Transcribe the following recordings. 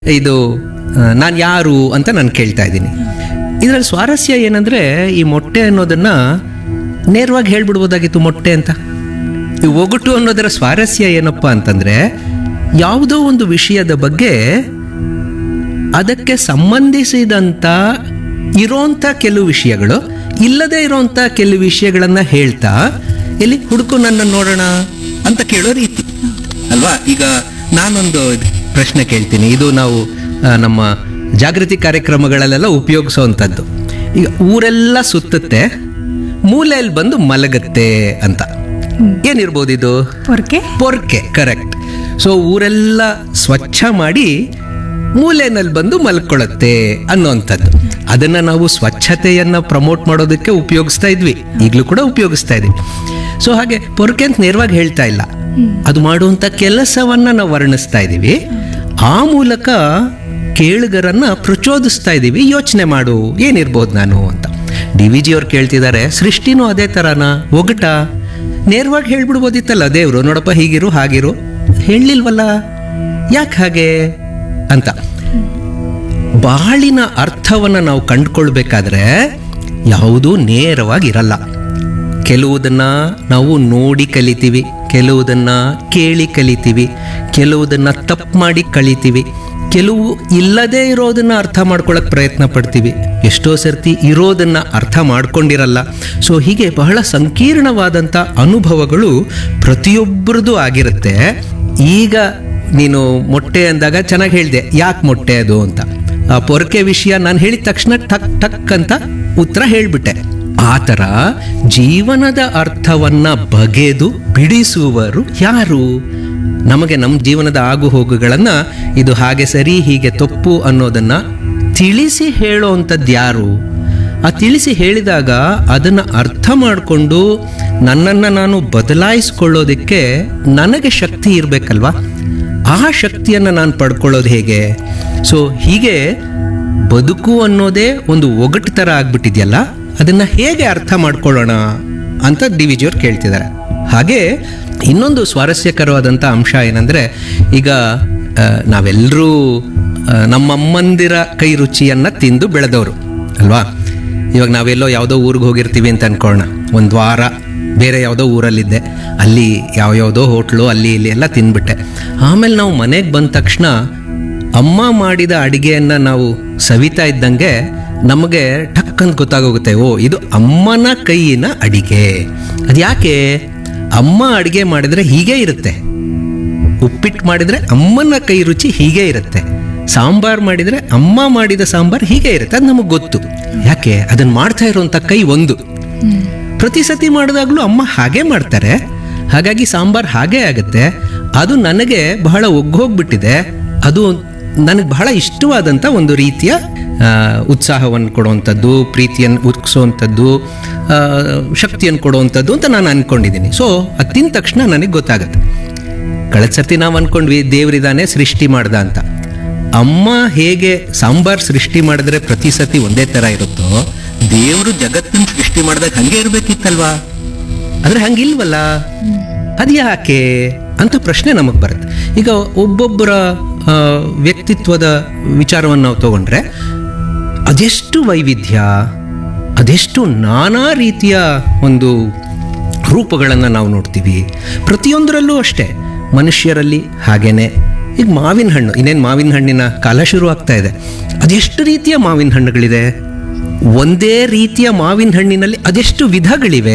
ಇದು ನಾನು ಯಾರು ಅಂತ ನಾನು ಕೇಳ್ತಾ ಇದ್ದೀನಿ ಇದರಲ್ಲಿ ಸ್ವಾರಸ್ಯ ಏನಂದ್ರೆ ಈ ಮೊಟ್ಟೆ ಅನ್ನೋದನ್ನ ನೇರವಾಗಿ ಹೇಳ್ಬಿಡ್ಬೋದಾಗಿತ್ತು ಮೊಟ್ಟೆ ಅಂತ ಈ ಒಗಟು ಅನ್ನೋದರ ಸ್ವಾರಸ್ಯ ಏನಪ್ಪ ಅಂತಂದ್ರೆ ಯಾವುದೋ ಒಂದು ವಿಷಯದ ಬಗ್ಗೆ ಅದಕ್ಕೆ ಸಂಬಂಧಿಸಿದಂಥ ಇರೋಂಥ ಕೆಲವು ವಿಷಯಗಳು ಇಲ್ಲದೆ ಇರೋಂಥ ಕೆಲವು ವಿಷಯಗಳನ್ನ ಹೇಳ್ತಾ ಎಲ್ಲಿ ಹುಡುಕು ನನ್ನ ನೋಡೋಣ ಅಂತ ಕೇಳೋ ರೀತಿ ಅಲ್ವಾ ಈಗ ನಾನೊಂದು ಪ್ರಶ್ನೆ ಕೇಳ್ತೀನಿ ಇದು ನಾವು ಆ, ನಮ್ಮ ಜಾಗೃತಿ ಕಾರ್ಯಕ್ರಮಗಳಲ್ಲೆಲ್ಲ ಉಪಯೋಗಿಸೋವಂಥದ್ದು ಈಗ ಊರೆಲ್ಲ ಸುತ್ತುತ್ತೆ ಮೂಲೆಯಲ್ಲಿ ಬಂದು ಮಲಗತ್ತೆ ಅಂತ ಏನಿರ್ಬೋದು ಇದು ಪೊರ್ಕೆ ಪೊರ್ಕೆ ಕರೆಕ್ಟ್ ಸೊ ಊರೆಲ್ಲ ಸ್ವಚ್ಛ ಮಾಡಿ ಮೂಲೆನಲ್ಲಿ ಬಂದು ಮಲ್ಕೊಳ್ಳುತ್ತೆ ಅನ್ನೋಂಥದ್ದು ಅದನ್ನ ನಾವು ಸ್ವಚ್ಛತೆಯನ್ನ ಪ್ರಮೋಟ್ ಮಾಡೋದಕ್ಕೆ ಉಪಯೋಗಿಸ್ತಾ ಇದ್ವಿ ಈಗಲೂ ಕೂಡ ಉಪಯೋಗಿಸ್ತಾ ಇದೀವಿ ಸೊ ಹಾಗೆ ಪೊರ್ಕೆ ಅಂತ ನೇರವಾಗಿ ಹೇಳ್ತಾ ಇಲ್ಲ ಅದು ಮಾಡುವಂಥ ಕೆಲಸವನ್ನ ನಾವು ವರ್ಣಿಸ್ತಾ ಇದ್ದೀವಿ ಆ ಮೂಲಕ ಕೇಳುಗರನ್ನ ಪ್ರಚೋದಿಸ್ತಾ ಇದ್ದೀವಿ ಯೋಚನೆ ಮಾಡು ಏನಿರ್ಬೋದು ನಾನು ಅಂತ ಡಿ ವಿ ಜಿ ಅವ್ರು ಕೇಳ್ತಿದ್ದಾರೆ ಸೃಷ್ಟಿನೂ ಅದೇ ಥರನಾ ಒಗಟ ನೇರವಾಗಿ ಹೇಳ್ಬಿಡ್ಬೋದಿತ್ತಲ್ಲ ದೇವರು ನೋಡಪ್ಪ ಹೀಗಿರು ಹಾಗಿರು ಹೇಳಲಿಲ್ವಲ್ಲ ಯಾಕೆ ಹಾಗೆ ಅಂತ ಬಾಳಿನ ಅರ್ಥವನ್ನ ನಾವು ಕಂಡುಕೊಳ್ಬೇಕಾದ್ರೆ ಯಾವುದೂ ನೇರವಾಗಿರಲ್ಲ ಕೆಲವುದನ್ನ ನಾವು ನೋಡಿ ಕಲಿತೀವಿ ಕೆಲವುದನ್ನ ಕೇಳಿ ಕಲಿತೀವಿ ಕೆಲವುದನ್ನ ತಪ್ಪು ಮಾಡಿ ಕಲಿತೀವಿ ಕೆಲವು ಇಲ್ಲದೇ ಇರೋದನ್ನ ಅರ್ಥ ಮಾಡ್ಕೊಳಕ್ ಪ್ರಯತ್ನ ಪಡ್ತೀವಿ ಎಷ್ಟೋ ಸರ್ತಿ ಇರೋದನ್ನ ಅರ್ಥ ಮಾಡ್ಕೊಂಡಿರಲ್ಲ ಸೊ ಹೀಗೆ ಬಹಳ ಸಂಕೀರ್ಣವಾದಂಥ ಅನುಭವಗಳು ಪ್ರತಿಯೊಬ್ಬರದು ಆಗಿರುತ್ತೆ ಈಗ ನೀನು ಮೊಟ್ಟೆ ಅಂದಾಗ ಚೆನ್ನಾಗಿ ಹೇಳಿದೆ ಯಾಕೆ ಮೊಟ್ಟೆ ಅದು ಅಂತ ಆ ಪೊರಕೆ ವಿಷಯ ನಾನು ಹೇಳಿದ ತಕ್ಷಣ ಟಕ್ ಟಕ್ ಅಂತ ಉತ್ತರ ಹೇಳ್ಬಿಟ್ಟೆ ಆ ಥರ ಜೀವನದ ಅರ್ಥವನ್ನ ಬಗೆದು ಬಿಡಿಸುವರು ಯಾರು ನಮಗೆ ನಮ್ಮ ಜೀವನದ ಆಗು ಹೋಗುಗಳನ್ನ ಇದು ಹಾಗೆ ಸರಿ ಹೀಗೆ ತಪ್ಪು ಅನ್ನೋದನ್ನ ತಿಳಿಸಿ ಹೇಳೋವಂಥದ್ದು ಯಾರು ಆ ತಿಳಿಸಿ ಹೇಳಿದಾಗ ಅದನ್ನು ಅರ್ಥ ಮಾಡಿಕೊಂಡು ನನ್ನನ್ನು ನಾನು ಬದಲಾಯಿಸ್ಕೊಳ್ಳೋದಕ್ಕೆ ನನಗೆ ಶಕ್ತಿ ಇರಬೇಕಲ್ವಾ ಆ ಶಕ್ತಿಯನ್ನು ನಾನು ಪಡ್ಕೊಳ್ಳೋದು ಹೇಗೆ ಸೊ ಹೀಗೆ ಬದುಕು ಅನ್ನೋದೇ ಒಂದು ಒಗಟು ಥರ ಆಗ್ಬಿಟ್ಟಿದೆಯಲ್ಲ ಅದನ್ನು ಹೇಗೆ ಅರ್ಥ ಮಾಡ್ಕೊಳ್ಳೋಣ ಅಂತ ಡಿ ವಿ ಜಿಯವ್ರು ಕೇಳ್ತಿದ್ದಾರೆ ಹಾಗೆ ಇನ್ನೊಂದು ಸ್ವಾರಸ್ಯಕರವಾದಂಥ ಅಂಶ ಏನಂದರೆ ಈಗ ಆ, ನಾವೆಲ್ಲರೂ ಆ, ನಮ್ಮಮ್ಮಂದಿರ ಕೈ ರುಚಿಯನ್ನು ತಿಂದು ಬೆಳೆದವರು ಅಲ್ವಾ ಇವಾಗ ನಾವೆಲ್ಲೋ ಯಾವುದೋ ಊರಿಗೆ ಹೋಗಿರ್ತೀವಿ ಅಂತ ಅನ್ಕೊಳ್ಳೋಣ ಒಂದು ವಾರ ಬೇರೆ ಯಾವುದೋ ಊರಲ್ಲಿದ್ದೆ ಅಲ್ಲಿ ಯಾವ ಯಾವುದೋ ಹೋಟ್ಲು ಅಲ್ಲಿ ಇಲ್ಲಿ ಎಲ್ಲ ತಿಂದ್ಬಿಟ್ಟೆ ಆಮೇಲೆ ನಾವು ಮನೆಗೆ ಬಂದ ತಕ್ಷಣ ಅಮ್ಮ ಮಾಡಿದ ಅಡಿಗೆಯನ್ನು ನಾವು ಸವಿತಾ ಇದ್ದಂಗೆ ನಮಗೆ ಟಕ್ ಅಂತ ಗೊತ್ತಾಗೋಗುತ್ತೆ ಓ ಇದು ಅಮ್ಮನ ಕೈಯಿನ ಅಡಿಗೆ ಅದು ಯಾಕೆ ಅಮ್ಮ ಅಡಿಗೆ ಮಾಡಿದ್ರೆ ಹೀಗೆ ಇರುತ್ತೆ ಉಪ್ಪಿಟ್ಟು ಮಾಡಿದ್ರೆ ಅಮ್ಮನ ಕೈ ರುಚಿ ಹೀಗೆ ಇರುತ್ತೆ ಸಾಂಬಾರ್ ಮಾಡಿದ್ರೆ ಅಮ್ಮ ಮಾಡಿದ ಸಾಂಬಾರ್ ಹೀಗೆ ಇರುತ್ತೆ ಅದು ನಮಗೆ ಗೊತ್ತು ಯಾಕೆ ಅದನ್ನ ಮಾಡ್ತಾ ಇರುವಂತ ಕೈ ಒಂದು ಪ್ರತಿ ಸತಿ ಮಾಡಿದಾಗ್ಲೂ ಅಮ್ಮ ಹಾಗೆ ಮಾಡ್ತಾರೆ ಹಾಗಾಗಿ ಸಾಂಬಾರ್ ಹಾಗೆ ಆಗುತ್ತೆ ಅದು ನನಗೆ ಬಹಳ ಒಗ್ಗೋಗ್ಬಿಟ್ಟಿದೆ ಅದು ನನಗೆ ಬಹಳ ಇಷ್ಟವಾದಂಥ ಒಂದು ರೀತಿಯ ಉತ್ಸಾಹವನ್ನು ಕೊಡುವಂಥದ್ದು ಪ್ರೀತಿಯನ್ನು ಉತ್ಕಿಸುವಂಥದ್ದು ಶಕ್ತಿಯನ್ನು ಕೊಡುವಂಥದ್ದು ಅಂತ ನಾನು ಅನ್ಕೊಂಡಿದ್ದೀನಿ ಸೊ ಅದು ತಿಂದ ತಕ್ಷಣ ನನಗೆ ಗೊತ್ತಾಗುತ್ತೆ ಕಳೆದ ಸರ್ತಿ ನಾವು ಅನ್ಕೊಂಡ್ವಿ ದೇವರಿದಾನೆ ಸೃಷ್ಟಿ ಮಾಡ್ದ ಅಂತ ಅಮ್ಮ ಹೇಗೆ ಸಾಂಬಾರ್ ಸೃಷ್ಟಿ ಮಾಡಿದ್ರೆ ಪ್ರತಿ ಸತಿ ಒಂದೇ ತರ ಇರುತ್ತೋ ದೇವರು ಜಗತ್ತನ್ನು ಸೃಷ್ಟಿ ಮಾಡಿದಾಗ ಹಂಗೆ ಇರ್ಬೇಕಿತ್ತಲ್ವಾ ಆದ್ರೆ ಹಂಗಿಲ್ವಲ್ಲ ಅದು ಯಾಕೆ ಅಂತ ಪ್ರಶ್ನೆ ನಮಗೆ ಬರುತ್ತೆ ಈಗ ಒಬ್ಬೊಬ್ಬರ ಆ, ವ್ಯಕ್ತಿತ್ವದ ವಿಚಾರವನ್ನು ನಾವು ತಗೊಂಡ್ರೆ ಅದೆಷ್ಟು ವೈವಿಧ್ಯ ಅದೆಷ್ಟು ನಾನಾ ರೀತಿಯ ಒಂದು ರೂಪಗಳನ್ನು ನಾವು ನೋಡ್ತೀವಿ ಪ್ರತಿಯೊಂದರಲ್ಲೂ ಅಷ್ಟೇ ಮನುಷ್ಯರಲ್ಲಿ ಹಾಗೇನೆ ಈಗ ಮಾವಿನ ಹಣ್ಣು ಇನ್ನೇನು ಮಾವಿನ ಹಣ್ಣಿನ ಕಾಲ ಶುರು ಆಗ್ತಾ ಇದೆ ಅದೆಷ್ಟು ರೀತಿಯ ಮಾವಿನ ಹಣ್ಣುಗಳಿದೆ ಒಂದೇ ರೀತಿಯ ಮಾವಿನ ಹಣ್ಣಿನಲ್ಲಿ ಅದೆಷ್ಟು ವಿಧಗಳಿವೆ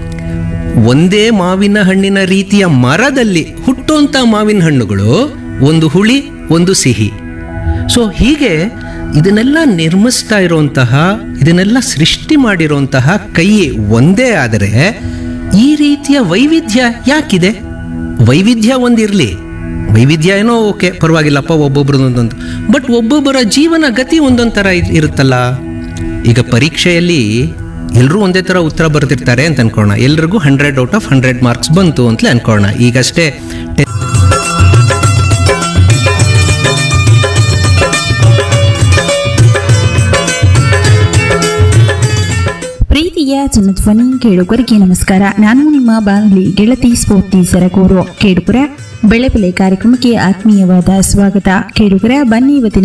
ಒಂದೇ ಮಾವಿನ ಹಣ್ಣಿನ ರೀತಿಯ ಮರದಲ್ಲಿ ಹುಟ್ಟುವಂಥ ಮಾವಿನ ಹಣ್ಣುಗಳು ಒಂದು ಹುಳಿ ಒಂದು ಸಿಹಿ ಸೊ ಹೀಗೆ ಇದನ್ನೆಲ್ಲ ನಿರ್ಮಿಸ್ತಾ ಇರುವಂತಹ ಇದನ್ನೆಲ್ಲ ಸೃಷ್ಟಿ ಮಾಡಿರುವಂತಹ ಕೈ ಒಂದೇ ಆದರೆ ಈ ರೀತಿಯ ವೈವಿಧ್ಯ ಯಾಕಿದೆ ವೈವಿಧ್ಯ ಒಂದಿರಲಿ ವೈವಿಧ್ಯ ಏನೋ ಓಕೆ ಪರವಾಗಿಲ್ಲಪ್ಪ ಒಬ್ಬೊಬ್ರದ್ದು ಒಂದೊಂದು ಬಟ್ ಒಬ್ಬೊಬ್ಬರ ಜೀವನ ಗತಿ ಒಂದೊಂದು ಥರ ಇದ್- ಇರುತ್ತಲ್ಲ ಈಗ ಪರೀಕ್ಷೆಯಲ್ಲಿ ಎಲ್ಲರೂ ಒಂದೇ ಥರ ಉತ್ತರ ಬರೆದಿರ್ತಾರೆ ಅಂತ ಅನ್ಕೋಣ ಎಲ್ರಿಗೂ hundred out of hundred marks ಬಂತು ಅಂತಲೇ ಅನ್ಕೋಣ ಈಗಷ್ಟೇ ಟೆ- ಪ್ರೀತಿಯ ಜನಧ್ವನಿ ಕೇಳುಗರಿಗೆ ನಮಸ್ಕಾರ ನಾನು ನಿಮ್ಮ ಬಾನುಲಿ ಗೆಳತಿ ಸ್ಫೂರ್ತಿ ಸರಗೂರು ಕೇಳುಗರ ಬೆಳೆ ಬೆಲೆ ಕಾರ್ಯಕ್ರಮಕ್ಕೆ ಆತ್ಮೀಯವಾದ ಸ್ವಾಗತ ಕೇಳುಗರೆ ಬನ್ನಿ ಇವತ್ತಿನ